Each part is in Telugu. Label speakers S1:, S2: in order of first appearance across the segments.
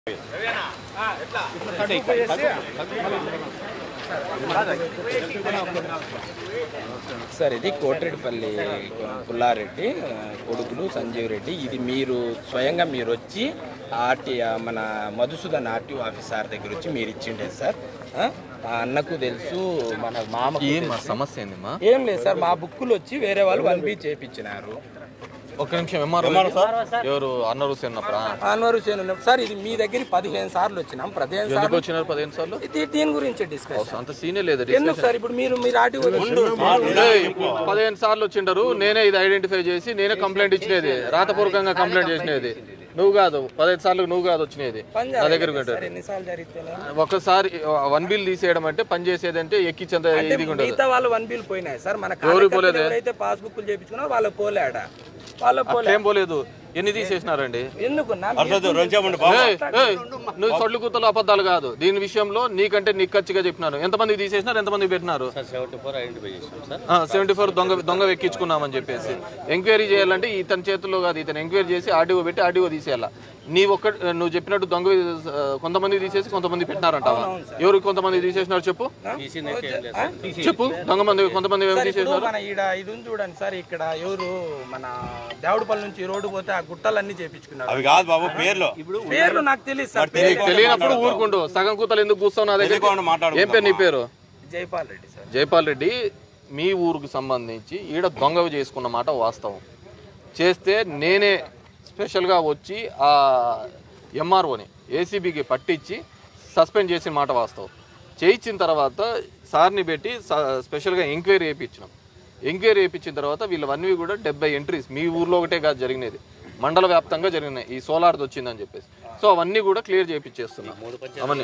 S1: సార్ ఇది కోటిరెడ్డిపల్లి పుల్లారెడ్డి ఆ, కొడుకులు సంజీవ్ రెడ్డి ఇది మీరు స్వయంగా మీరు వచ్చి ఆర్టీ ఆ, మన మధుసూదన్ ఆర్టీ ఆఫీసర్ దగ్గర వచ్చి మీరు ఇచ్చిండే సార్ ఆ? ఆ అన్నకు తెలుసు మన మామ
S2: ఏం మా సమస్య ఏంది మా
S1: ఏం లేదు సార్ మా బుక్కులు వచ్చి వేరే వాళ్ళు వన్ బీ చేపించినారు
S2: ఒక నిమిషం ఎంఆర్ ఎవరు అన్నారు హుసేన్ అప్పుడా
S1: అన్వర్ హుసేన్ ఉన్నాడు. సార్ ఇది మీ దగ్గర పదిహేను సార్లు వచ్చినాం పదిహేను
S2: ఎందుకు
S1: సార్లు
S2: వచ్చినారు పదిహేను సార్లు
S1: ఇది దీని గురించి డిస్కస్
S2: అంత సీనే లేదు
S1: ఎందుకు సార్ ఇప్పుడు మీరు మీరు ఆర్టీ
S2: ఏయ్, పదిహేను సార్లు వచ్చిండరు నేనే ఇది ఐడెంటిఫై చేసి నేనే కంప్లైంట్ ఇచ్చినది రాతపూర్వకంగా కంప్లైంట్ చేసినది నువ్వు కాదు పదిహేను సార్లు నువ్వు కాదు వచ్చినది
S1: పని
S2: నా దగ్గర
S1: జరగలేదు సార్
S2: పెట్టారు
S1: ఎన్నిసార్లు జరిగితేనే
S2: ఒకసారి వన్ బిల్ తీసేయడం అంటే పని చేసేది అంటే ఎక్కించేంత
S1: అంటే
S2: ఇది ఉండదు
S1: మిగతా వాళ్ళు వన్ బిల్ పోయినాయి సార్ మన
S2: ఎవరు
S1: కార్యకర్తలు
S2: పోలేదే?
S1: ఎవరైతే పాస్ బుక్లు చేపించుకున్నారో వాళ్ళు పోలేడ వాళ్ళు పోలే
S2: ఏం పోలేదు ఎన్ని తీసేసినారండి
S1: ఎందుకు నా
S2: ఏయ్, ఏయ్, నువ్వు సొడ్లు కూతలు అబద్ధాలు కాదు దీని విషయంలో నీకంటే నిక్కచ్చిగా చెప్పినాను ఎంతమంది తీసేసినారు ఎంతమంది పెట్టినారు సెవెంటీ ఫోర్ దొంగ దొంగ ఎక్కించుకున్నామని చెప్పేసి ఎంక్వైరీ చేయాలంటే ఇతని చేతుల్లో కాదు ఇతను ఎంక్వైరీ చేసి ఆర్డీఓ పెట్టి ఆర్డీఓ తీసేయాల నీ ఒక్క నువ్వు చెప్పినట్టు దొంగ ఆ, కొంతమంది తీసేసి కొంతమంది పెట్టినారంటావా ఎవరు కొంతమంది తీసేసినారు చెప్పు
S1: ఆ?
S2: చెప్పు దొంగ మంది కొంతమంది ఏమి
S1: సార్ ఇప్పుడు
S2: తీసేసినారు
S1: మన ఈడ ఇది ఉంది చూడండి సార్ ఇక్కడ ఎవరు మన దేవుడిపల్లి నుంచి రోడ్డు పోతే ఆ గుట్టలన్నీ చేపించుకున్నారు
S3: అవి కాదు బాబు పేర్లు
S1: పేర్లు నాకు తెలియదు సార్
S2: నీకు తెలియనప్పుడు ఊరుకుండు సగం కూతలు ఎందుకు కూర్చోవు నా దగ్గర
S3: తెలియకుండా మాట్లాడుకుంటామా?
S2: ఏం పేరు నీ పేరు
S1: జైపాల్ రెడ్డి సార్
S2: జైపాల్ రెడ్డి మీ ఊరుకు సంబంధించి ఈడ దొంగవి చేసుకున్న మాట వాస్తవం చేస్తే నేనే స్పెషల్గా వచ్చి ఆ ఎంఆర్ఓని ఏసీబీకి పట్టించి సస్పెండ్ చేసిన మాట వాస్తవం చేయించిన తర్వాత సార్ని పెట్టి స- స్పెషల్గా ఎంక్వైరీ చేయించినాం ఎంక్వైరీ చేయించిన తర్వాత వీళ్ళవన్నీ కూడా డెబ్బై ఎంట్రీస్ మీ ఊర్లో ఒకటే కాదు జరిగినది మండల వ్యాప్తంగా జరిగినాయి ఈ సోలార్ది వచ్చిందని చెప్పేసి సో అవన్నీ కూడా క్లియర్ చేయించేస్తున్నాం అవన్నీ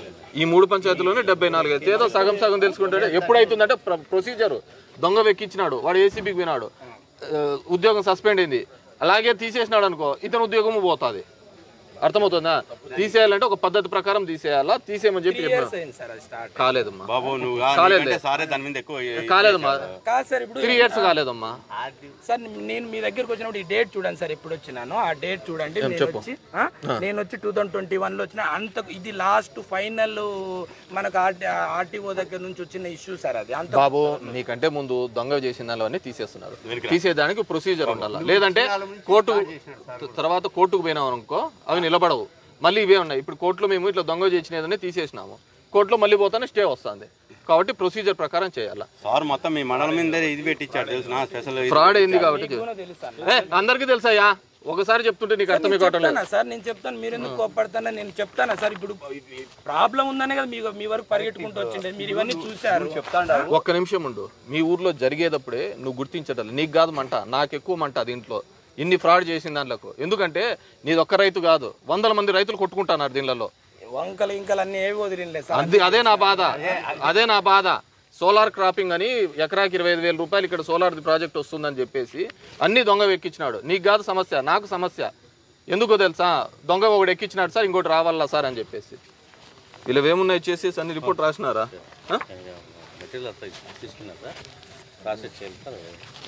S2: ఈ మూడు పంచాయతీలోనే డెబ్బై నాలుగు అయితే ఏదో సగం సగం తెలుసుకుంటే ఎప్పుడైతుందంటే ప్రొసీజర్ దొంగ వెక్కించినాడు వాడు ఏసీబీకి పోయినాడు ఆ, ఉద్యోగం సస్పెండ్ అయింది అలాగే తీసేసినాడు అనుకో ఇతను ఉద్యోగము పోతుంది అర్థమవుతుందా తీసేయాలంటే ఒక పద్ధతి ప్రకారం తీసేయాలా తీసేయమని చెప్పి చెప్పిన
S1: ఇయర్స్ అయింది సార్ అది స్టార్ట్
S2: కాలేదమ్మా
S3: బాబు నువ్వు
S2: కాలేదు.
S3: నీకంటే సారే దాని మీద ఎక్కువ
S2: కాలేదమ్మా
S1: కాదు సార్ ఇప్పుడు
S2: త్రీ ఇయర్స్ కాలేదమ్మా
S1: సార్ నేను మీ దగ్గరకు వచ్చినప్పుడు ఈ డేట్ చూడండి సార్ ఎప్పుడు వచ్చినాను ఆ డేట్ చూడండి నేను వచ్చి ఆ? నేను వచ్చి టూ థౌసండ్ ట్వంటీ వన్ లో వచ్చిన అంత ఇది లాస్ట్ ఫైనల్ మనకు ఆర్టీఓ దగ్గర నుంచి వచ్చిన ఇష్యూ సార్ అది అంత
S2: బాబు నీకంటే ముందు దొంగ చేసిన దానివన్నీ తీసేస్తున్నారు తీసేదానికి ప్రొసీజర్ ఉండాలి లేదంటే కోర్టు తర్వాత కోర్టుకు పోయినాం అనుకో అవి నిలబడవు మళ్ళీ ఇవే ఉన్నాయి ఇప్పుడు కోర్టులో మేము ఇట్లా దొంగ చేసినదని తీసేసినాము కోర్టులో మళ్ళీ పోతానే స్టే వస్తుంది కాబట్టి ప్రొసీజర్ ప్రకారం చేయాలి
S3: సార్ మొత్తం మీ మండలం మీద ఇది పెట్టించాడు తెలుసు స్పెషల్
S2: ఫ్రాడ్ అయింది కాబట్టి చే-
S1: తెలుసు సార్
S2: ఏ అందరికీ తెలుసాయా ఒకసారి చెప్తుంటే నీకు అర్థం కావటం లేదు
S1: చెప్తానా సార్ నేను చెప్తాను మీరు ఎందుకు కోప్పడతానా నేను చెప్తానా సార్ ఇప్పుడు ప్రాబ్లం ఉందనే కదా మీ మీ వరకు పరిగెట్టుకుంటూ వచ్చిండే మీరు ఇవన్నీ చూశారు చెప్తాను
S2: ఒక్క నిమిషం ఉండు మీ ఊర్లో జరిగేటప్పుడే నువ్వు గుర్తించటం నీకు కాదు మంట నాకు ఎక్కువ మంట దీంట్లో ఇన్ని ఫ్రాడ్ చేసిన దాంట్లో ఎందుకంటే నీది ఒక్క రైతు కాదు వందల మంది రైతులు కొట్టుకుంటున్నారు దీనిలో
S1: వంకలు ఇంకలు అన్ని ఏవి వదిలిండే సార్
S2: అది అదే నా బాధ అదే నా బాధ సోలార్ క్రాపింగ్ అని ఎకరాకి ఇరవై ఐదు వేల రూపాయలు ఇక్కడ సోలార్ ప్రాజెక్ట్ వస్తుందని చెప్పేసి అన్ని దొంగ ఎక్కించినాడు నీకు కాదు సమస్య నాకు సమస్య ఎందుకో తెలుసా దొంగ ఒకటి ఎక్కించినాడు సార్ ఇంకోటి రావాలా సార్ అని చెప్పేసి వీళ్ళు ఏమున్నాయి చేసేసి అన్ని రిపోర్ట్ రాసినారా ఆ?
S4: మెటీరియల్ అంతా తీసుకున్నారా ప్రాసెస్ చేయాలి సార్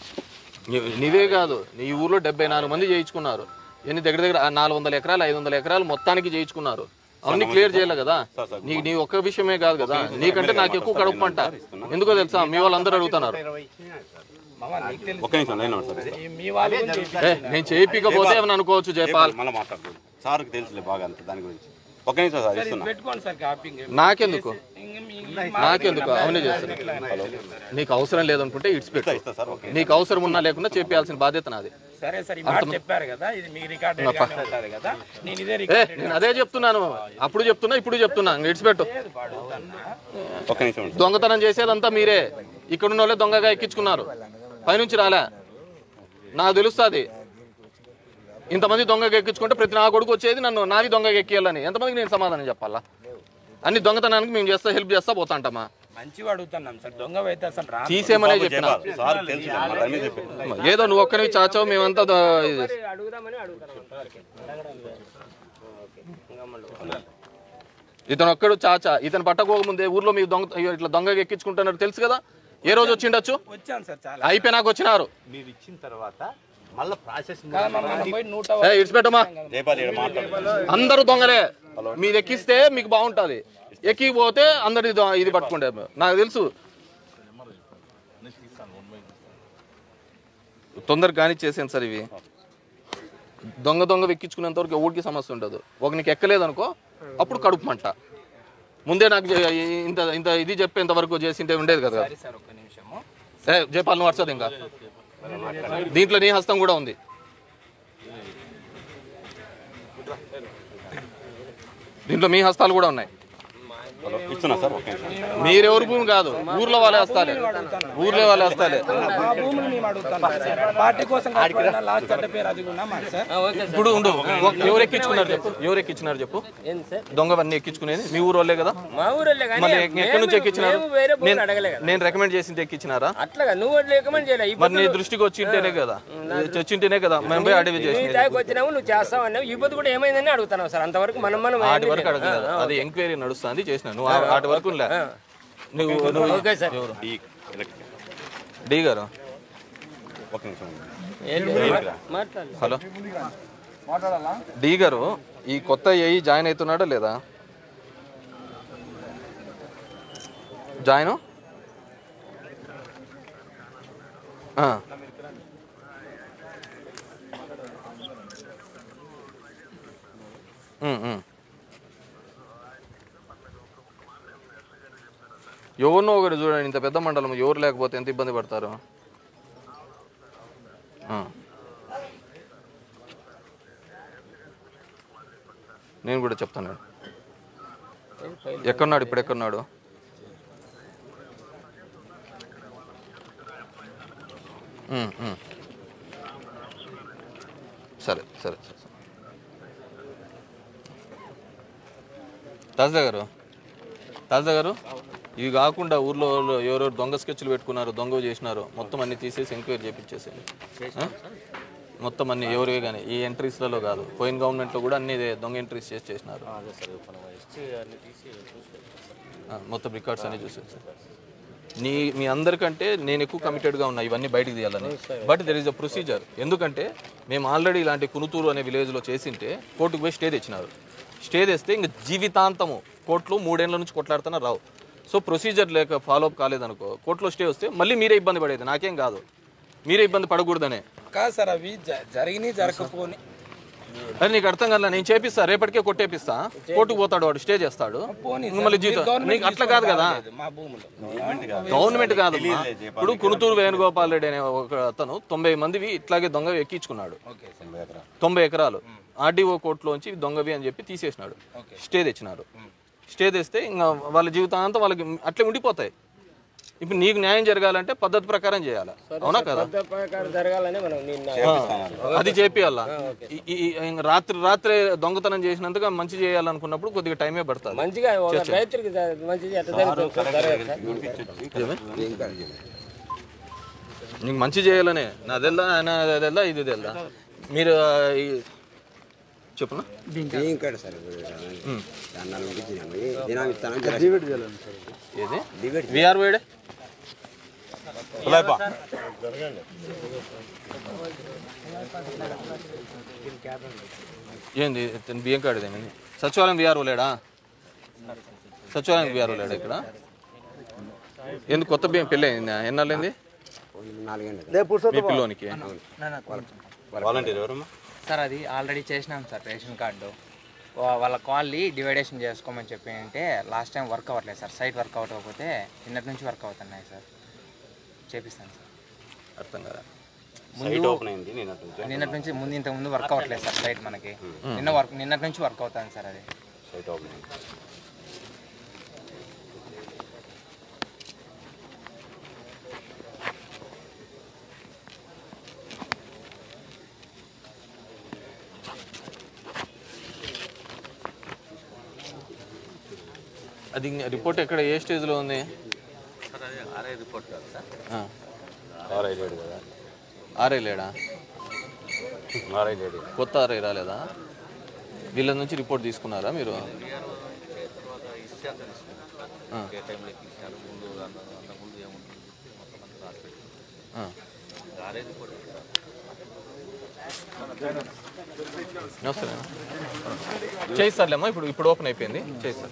S2: నీ- నీవే కాదు నీ ఊర్లో డెబ్బై నాలుగు మంది చేయించుకున్నారు ఎన్ని దగ్గర దగ్గర నాలుగు వందల ఎకరాలు ఐదు వందల ఎకరాలు మొత్తానికి చేయించుకున్నారు అవన్నీ క్లియర్ చేయాలి కదా నీ నీ ఒక్క విషయమే కాదు కదా నీకంటే నాకు ఎక్కువ కడుపు పంట ఎందుకో తెలుసా మీ వాళ్ళందరూ అడుగుతున్నారు
S1: మామ నీకు తెలుసు
S3: ఒక్క నిమిషం లైన్ అవ్వండి సార్
S1: ఈ- మీ వాళ్ళు గురించి
S2: ఏ, నేను చేయించకపోతే ఏమని అనుకోవచ్చు జయపాల్
S3: మళ్ళీ మాట్లాడుతుంది సార్కి తెలుసులే బాగా అంత దాని గురించి ఒక్క నిమిషం సార్ ఇస్తున్నా
S1: పెట్టుకోండి సార్ కాపింగ్
S2: నాకెందుకు
S1: ఇంక మీ-
S2: నాకెందుకు అవునే చేస్తాను నీకు అవసరం లేదనుకుంటే ఇట్స్ పెట్టు
S3: ఇస్తా సార్ ఓకే
S2: నీకు అవసరం ఉన్నా లేకున్నా చెప్పాల్సిన బాధ్యత నాది
S1: సరే సార్ ఈ మాట చెప్పారు కదా ఇది మీ రికార్డ్ ఉంటుంది కదా నేను ఇదే
S2: ఏ
S1: రికార్డ్
S2: నేను అదే చెప్తున్నాను అప్పుడు చెప్తున్నా ఇప్పుడు చెప్తున్నా ఇట్స్ పెట్టు
S3: ఒక్క నిమిషం ఉండు.
S2: దొంగతనం చేసేదంతా మీరే ఇక్కడున్న వాళ్ళే దొంగగా ఎక్కించుకున్నారు పైనుంచి రాలే నాకు తెలుస్తుంది ఇంతమంది దొంగగా ఎక్కించుకుంటే ప్రతి నా కొడుకు వచ్చేది నన్ను నాది దొంగగా ఎక్కియాలని ఎంతమందికి నేను సమాధానం చెప్పాలా అన్ని దొంగతనానికి మేము చేస్తా హెల్ప్ చేస్తా పోతాంటమ్మా
S1: మంచిగా అడుగుతున్నాం సార్ దొంగ అయితే అసలు రా
S2: తీసేమనే
S3: బాబు
S2: చెప్పిన
S3: జయపాల్, సార్ తెలుసు దాని మీద చెప్పాను
S2: ఏదో నువ్వు ఒక్కనివి చాచావు మేమంతా ద- ఇది చేస్తాం. ఇతను ఒక్కడు చాచా ఇతను పట్టకోకముందే ఊర్లో మీ దొంగ ఇట్లా దొంగగా ఎక్కించుకుంటున్నారు తెలుసు కదా ఏ రోజు వచ్చిండొచ్చు
S1: వచ్చాను సార్ చాలా
S2: అయిపోయినాక వచ్చినారు
S5: మీరు ఇచ్చిన తర్వాత
S4: మళ్ళీ ప్రాసెస్
S1: మనం పోయి నూట
S2: ఏ, ఇడిచిపెట్టమా
S3: జయపాల్ ఇక్కడ మాట్లాడు
S2: అందరూ దొంగలే మీరు ఎక్కిస్తే మీకు బాగుంటది ఎక్కిపోతే అందరి ఇది పట్టుకుంటే నాకు తెలుసు తొందరగా కానిచ్చేసాను సార్ ఇవి దొంగ దొంగ ఎక్కించుకునేంత వరకు ఎవరికి సమస్య ఉండదు ఒక నీకు ఎక్కలేదు అనుకో అప్పుడు కడుపు మంట ముందే నాకు జే- ఇంత ఇంత ఇది చెప్పేంత వరకు చేసింటే ఉండేది కదా
S1: సరే సార్ ఒక్క నిమిషము
S2: ఏ జయపాల్ నువ్వు వస్తుంది ఇంకా దీంట్లో నీ హస్తం కూడా ఉంది దీంట్లో మీ హస్తాలు కూడా ఉన్నాయి
S3: హలో ఇస్తున్నా సార్ ఓకే సార్
S2: మీరెవరి భూమి కాదు ఊర్లో వాళ్ళే వస్తాలే ఊర్లో వాళ్ళే వస్తాలే
S1: మా భూములు మేము అడుగుతాను సార్ పార్టీ కోసం కట్టుకున్న లాస్ట్ చట్ట పేరు అది కూడా మాకు సార్
S2: ఇప్పుడు ఉండు ఎవరు ఎక్కించుకున్నారు చెప్పు ఎవరు ఎక్కించున్నారు చెప్పు దొంగవన్నీ ఎక్కించుకునేది మీ ఊరు వాళ్ళే కదా
S5: మా ఊరల్లే కానీ
S2: మళ్ళీ ఎక్కడి నుంచి ఎక్కించినారు
S5: మేము వేరే భూములు
S2: నేను-
S5: అడగలే కదా
S2: నేను రికమెండ్ చేసింటే ఎక్కించినారా
S5: అట్లాగా నువ్వు రికమెండ్ చేయలే
S2: మరి నీ దృష్టికి వచ్చింటేనే కదా వచ్చింటేనే కదా మేము పోయి అడవి
S5: నీ
S2: చేసింది
S5: దాకా వచ్చినావు నువ్వు చేస్తావు అన్నావు ఈ పొద్దు కూడా ఏమైందని అడుగుతున్నావు సార్ అంతవరకు మనం మనం
S2: వాటి వరకు అడగలేదు అది ఎంక్వైరీ నడుస్తుంది చేసిన నువ్వు ఆ- వాటి వరకు లే. నువ్వు నువ్వు
S5: ఓకే సార్
S2: ఎవరు?
S3: ఈ ఎలక్ట్రిక్
S2: డి గారు
S3: ఒక నిమిషం
S5: ఏం లేదు. మాట్లాడు
S2: హలో డి గారు ఈ కొత్త ఏఈ జాయిన్ అవుతున్నాడా లేదా జాయిన్ ఆ. ఉమ్, ఉమ్. ఎవరినో ఒకటి చూడండి ఇంత పెద్ద మండలం ఎవరు లేకపోతే ఎంత ఇబ్బంది పడతారు ఆ. నేను కూడా చెప్తాను ఎక్కడున్నాడు ఇప్పుడు ఎక్కడున్నాడు ఉమ్, ఉమ్. సరే సరే సరే సరే. తాజా గారు తాజా గారు ఇవి కాకుండా ఊర్లో వాళ్ళు ఎవరెవరు దొంగ స్కెచ్లు పెట్టుకున్నారు దొంగ చేసినారు మొత్తం అన్ని తీసేసి ఎంక్వైరీ చేపించేసేయండి ఆ? మొత్తం అన్ని ఎవరివి కానీ ఈ ఎంట్రీస్లలో కాదు పోయిన గవర్నమెంట్లో కూడా అన్ని ఇదే దొంగ ఎంట్రీస్ చేసి చేసినారు ఆ, మొత్తం రికార్డ్స్ అన్ని చూసేది సార్ నీ మీ అందరికంటే నేను ఎక్కువ కమిటెడ్గా ఉన్నా ఇవన్నీ బయటికి తీయాలని but there is a procedure ఎందుకంటే మేము ఆల్రెడీ ఇలాంటి కునుతూరు అనే విలేజ్లో చేసింటే కోర్టుకు పోయి స్టే తెచ్చినారు స్టే తెస్తే ఇంక జీవితాంతము కోర్టులో మూడేళ్ల నుంచి కొట్లాడుతున్నా రావు సో ప్రొసీజర్ లేక ఫాలో అప్ కాలేదనుకో కోర్టులో స్టే వస్తే మళ్ళీ మీరే ఇబ్బంది పడేది నాకేం కాదు మీరే ఇబ్బంది పడకూడదనే
S1: కాదు సార్ అవి జ- జరిగినాయి జరగకపోని
S2: అది నీకు అర్థం కాదు నేను చేపిస్తా రేపటికే కొట్టేపిస్తా కోర్టుకు పోతాడు వాడు స్టే చేస్తాడు
S1: పోనీ
S2: ఇంక మళ్ళీ జీతం నీకు అట్లా కాదు కదా
S1: మా భూములు
S2: గవర్నమెంట్ కాదు ఇప్పుడు కునుతూరు వేణుగోపాల్ రెడ్డి అనే ఒక అతను తొంభై మందివి ఇట్లాగే దొంగ ఎక్కించుకున్నాడు
S1: ఓకే సార్
S2: తొంభై ఎకరాలు ఆర్డీఓ కోర్టులోంచి దొంగవి అని చెప్పి తీసేసినాడు స్టే తెచ్చినారు స్టే తెస్తే ఇంకా వాళ్ళ జీవితాంతం వాళ్ళకి అట్లే ఉండిపోతాయి ఇప్పుడు నీకు న్యాయం జరగాలంటే పద్ధతి ప్రకారం చేయాలి అవునా కదా
S5: ప్రకారం జరగాలని మనం నిన్న
S2: అది చేపియాల ఈ- ఈ- ఈ- ఇంక రాత్రి రాత్రి దొంగతనం చేసినందుకు మంచి చేయాలనుకున్నప్పుడు కొద్దిగా టైమే పడుతుంది
S5: మంచిగా ఒక రైతులకి జ- మంచిది ఎట్లా జరుగుతుంది జరగదు సార్.
S2: నీకు మంచి చేయాలనే నాదెల్లా ఆయన అదెల్లా ఇది తెల్దా మీరు ఆ, ఈ- చెప్పునా
S6: ఇంకా సార్ అన్నాలు పంపించినాము దినాలు ఇస్తాను
S2: ఏది విఆర్ వేడే ఏంది ఇతను బియ్యం కార్డు ఏమైంది సచివాలయం విఆర్ఓ లేడా సచివాలయం విఆర్ఓ లేడా ఇక్కడ ఎందుకు కొత్త బియ్యం పెళ్ళి అయింది ఎన్నాళ్ళైంది
S6: నాలుగేళ్ళు
S2: మీ పిల్లోనికి
S3: వాలంటీర్ ఎవరమ్మా
S7: సార్ అది ఆల్రెడీ చేసినాం సార్ రేషన్ కార్డు వా- వాళ్ళ కాల్ని డివైడేషన్ చేసుకోమని చెప్పి అంటే లాస్ట్ టైం వర్క్ అవ్వట్లేదు సార్ సైట్ వర్క్ అవుట్ అవ్వకపోతే నిన్నటి నుంచి వర్క్ అవుతున్నాయి సార్ చేపిస్తాను సార్
S2: అర్థం కదా
S3: సైట్ ఓపెన్ అయింది నేను అటు
S7: నిన్నటి నుంచి ముందు ఇంతకు ముందు వర్క్ అవ్వట్లేదు సార్ సైట్ మనకి నిన్న వర్క్ నిన్నటి నుంచి వర్క్ అవుతుంది సార్ అది
S3: సైట్ ఓపెన్ అయింది
S2: అది రిపోర్ట్ ఎక్కడ ఏ స్టేజ్లో ఉంది
S4: సార్ అదే ఆర్ఐ రిపోర్ట్ కాదు సార్
S2: ఆ,
S3: ఆర్ఐ లేడు కదా
S2: ఆర్ఐ లేడా
S3: ఆర్ఐ లేడు
S2: కొత్త ఆర్ఐ రాలేదా వీళ్ళ నుంచి రిపోర్ట్ తీసుకున్నారా మీరు
S4: తర్వాత ఇచ్చాను తీసుకున్నాను ఏ టైంలో ఇచ్చారు ముందు అంత అంత ముందు ఏముంటుంది మొత్తం అంతా రాసి పెట్టి
S2: ఆ.
S4: ఆర్ఐ రిపోర్ట్
S2: నమస్తే చేయిస్తారులేమ్మా ఇప్పుడు ఇప్పుడు ఓపెన్ అయిపోయింది చేయిస్తారు